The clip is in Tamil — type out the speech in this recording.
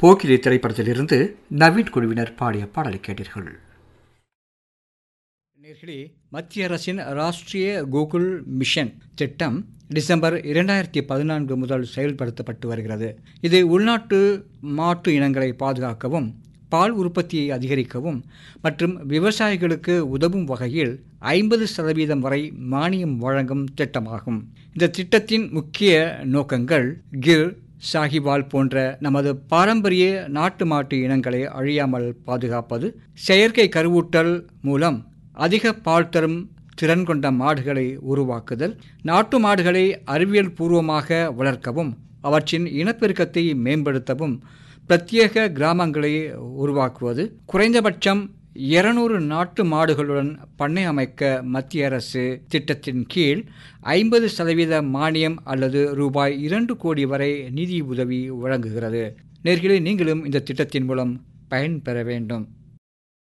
போக்கிரி திரைப்படத்திலிருந்து நவீன் குழுவினர் பாடிய பாடலை கேட்டீர்கள் நேர்களே மத்திய அரசின் ராஷ்டிரிய கோகுல் மிஷன் திட்டம் டிசம்பர் இரண்டாயிரத்தி பதினான்கு முதல் செயல்படுத்தப்பட்டு வருகிறது இது உள்நாட்டு மாட்டு இனங்களை பாதுகாக்கவும் பால் உற்பத்தியை அதிகரிக்கவும் மற்றும் விவசாயிகளுக்கு உதவும் வகையில் ஐம்பது சதவீதம் வரை மானியம் வழங்கும் திட்டமாகும் இந்த திட்டத்தின் முக்கிய நோக்கங்கள் கிர் சாகிவால் போன்ற நமது பாரம்பரிய நாட்டு மாட்டு இனங்களை அழியாமல் பாதுகாப்பது செயற்கை கருவூட்டல் மூலம் அதிக பால் தரும் திறன் கொண்ட மாடுகளை உருவாக்குதல் நாட்டு மாடுகளை அறிவியல் பூர்வமாக வளர்க்கவும் அவற்றின் இனப்பெருக்கத்தை மேம்படுத்தவும் பிரத்யேக கிராமங்களை உருவாக்குவது குறைந்தபட்சம் இருநூறு நாட்டு மாடுகளுடன் பண்ணை அமைக்க மத்திய அரசு திட்டத்தின் கீழ் ஐம்பது சதவீத மானியம் அல்லது ரூபாய் இரண்டு கோடி வரை நிதி உதவி வழங்குகிறது நேர்களை நீங்களும் இந்த திட்டத்தின் மூலம் பயன்பெற வேண்டும்